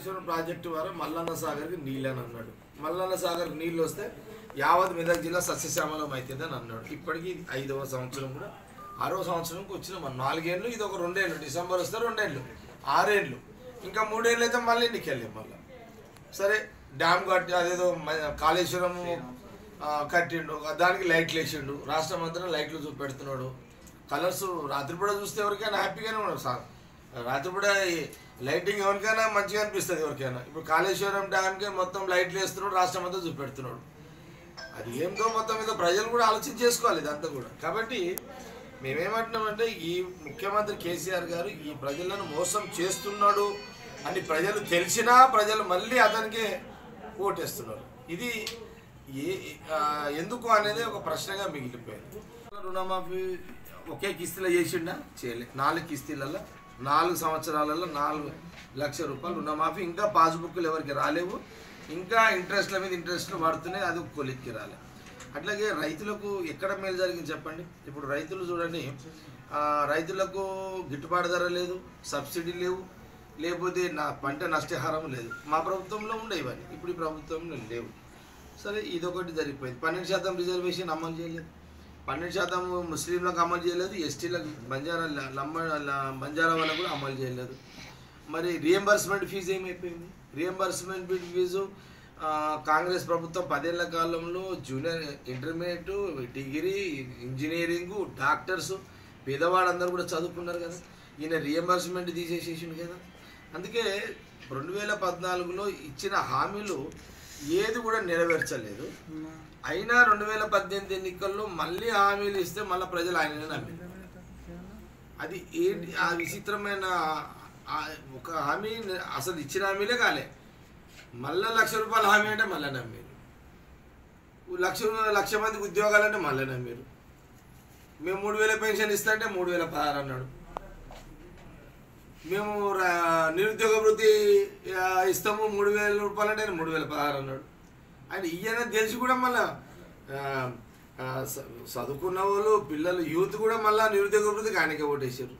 Kaleshwaram project ద్వారా మల్లన్న సాగర్కి నీళ్ళు అని అన్నాడు మల్లన్న సాగర్కి నీళ్ళు వస్తే యావత్ మెదక్ జిల్లా సస్యశ్యామలం అవుతుందని అన్నాడు ఇప్పటికీ ఇది ఐదవ సంవత్సరం కూడా ఆరో సంవత్సరంకి వచ్చిన మన నాలుగేళ్ళు ఇది ఒక రెండేళ్ళు డిసెంబర్ వస్తే రెండేళ్ళు ఆరేళ్ళు ఇంకా మూడేళ్ళు అయితే మళ్ళీ ఎన్నికెళ్ళాం మళ్ళీ సరే డ్యామ్ కట్టి అదేదో మ- కాళేశ్వరం ఆ, కట్టిండు దానికి లైట్లు వేసిండు రాష్ట్రం అంతా లైట్లు చూపెడుతున్నాడు కలర్స్ రాత్రిపూట చూస్తే ఎవరికైనా హ్యాపీగానే ఉన్నాడు సార్ రాత్రిపూట ఈ లైటింగ్ ఎవరికైనా మంచిగా అనిపిస్తుంది ఎవరికైనా ఇప్పుడు కాళేశ్వరం డ్యామ్కి మొత్తం లైట్లు వేస్తున్నాడు రాష్ట్రం అంతా చూపెడుతున్నాడు అది ఏంటో మొత్తం మీద ప్రజలు కూడా ఆలోచన చేసుకోవాలి ఇదంతా కూడా కాబట్టి మేమేమంటున్నామంటే ఈ ముఖ్యమంత్రి కేసీఆర్ గారు ఈ ప్రజలను మోసం చేస్తున్నాడు అని ప్రజలు తెలిసినా ప్రజలు మళ్ళీ అతనికి ఓటేస్తున్నారు ఇది ఏ ఆ, ఎందుకు అనేది ఒక ప్రశ్నగా మిగిలిపోయింది రుణమాఫీ ఒకే కిస్తీలో చేసిండా చేయలే నాలుగు కిస్తీలలో నాలుగు సంవత్సరాలలో నాలుగు లక్షల రూపాయలు రుణమాఫీ ఇంకా పాస్బుక్లు ఎవరికి రాలేవు ఇంకా ఇంట్రెస్ట్ల మీద ఇంట్రెస్ట్లు పడుతున్నాయి అది కొలిక్కి రాలే అట్లాగే రైతులకు ఎక్కడ మేలు జరిగింది చెప్పండి ఇప్పుడు రైతులు చూడండి ఆ, రైతులకు గిట్టుబాటు ధర లేదు సబ్సిడీ లేవు లేకపోతే నా పంట నష్టహారం లేదు మా ప్రభుత్వంలో ఉండే ఇవన్నీ ఇప్పుడు ఈ ప్రభుత్వంలో లేవు సరే ఇదొకటి జరిగిపోయింది పన్నెండు శాతం రిజర్వేషన్ అమలు చేయలేదు పన్నెండు శాతం ముస్లింలకు అమలు చేయలేదు ఎస్టీలకు బంజారా ల- లంబ ల- బంజారా వాళ్ళకు కూడా అమలు చేయలేదు మరి రియంబర్స్మెంట్ ఫీజు ఏమైపోయింది రియంబర్స్మెంట్ ఫీజు ఆ, కాంగ్రెస్ ప్రభుత్వం పదేళ్ల కాలంలో junior intermediate degree engineering doctors పేదవాళ్ళందరూ కూడా చదువుకున్నారు కదా ఈయన రియంబర్స్మెంట్ తీసేసేసిండు కదా అందుకే రెండు వేల పద్నాలుగులో ఇచ్చిన హామీలు ఏది కూడా నెరవేర్చలేదు అయినా రెండు వేల పద్దెనిమిది ఎన్నికల్లో మళ్ళీ హామీలు ఇస్తే మళ్ళీ ప్రజలు ఆయననే నమ్మారు అది ఏంటి ఆ విచిత్రమైన ఆ ఒక హామీ అసలు ఇచ్చిన హామీలే కాలే మళ్ళా లక్ష రూపాయల హామీ అంటే మళ్ళీ నమ్మారు లక్ష లక్ష మందికి ఉద్యోగాలు అంటే మళ్ళీ నమ్మారు మేము మూడు వేల పెన్షన్ ఇస్తా అంటే మూడు వేల పదహారు అన్నాడు మేము రా- నిరుద్యోగ వృత్తి ఆ, ఇస్తాము మూడు వేల రూపాయలు అంటే ఆయన మూడు వేల పదహారు అన్నాడు ఆయన ఇయ్యనే తెలిసి కూడా మళ్ళా ఆ, ఆ, చ- చదువుకున్న వాళ్ళు పిల్లలు యూత్ కూడా మళ్ళా నిరుద్యోగ వృత్తికి ఆయనకే ఓటేసారు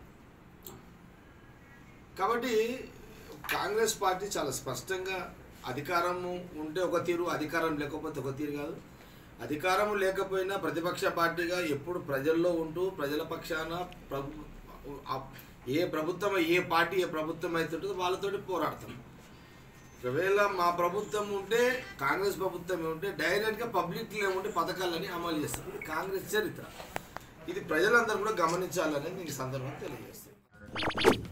కాబట్టి కాంగ్రెస్ పార్టీ చాలా స్పష్టంగా అధికారము ఉంటే ఒక తీరు అధికారం లేకపోతే ఒక తీరు కాదు అధికారం లేకపోయినా ప్రతిపక్ష పార్టీగా ఎప్పుడు ప్రజల్లో ఉంటూ ప్రజల పక్షాన ప్రభు ఆ- ఏ ప్రభుత్వం ఏ పార్టీ ఏ ప్రభుత్వం అవుతుంటుందో వాళ్ళతోటి పోరాడతాం ఒకవేళ మా ప్రభుత్వం ఉంటే కాంగ్రెస్ ప్రభుత్వం ఉంటే డైరెక్ట్గా పబ్లిక్లో ఉంటే పథకాలని అమలు చేస్తాం ఇది కాంగ్రెస్ చరిత్ర ఇది ప్రజలందరూ కూడా గమనించాలని నేను ఈ సందర్భంగా తెలియజేస్తాను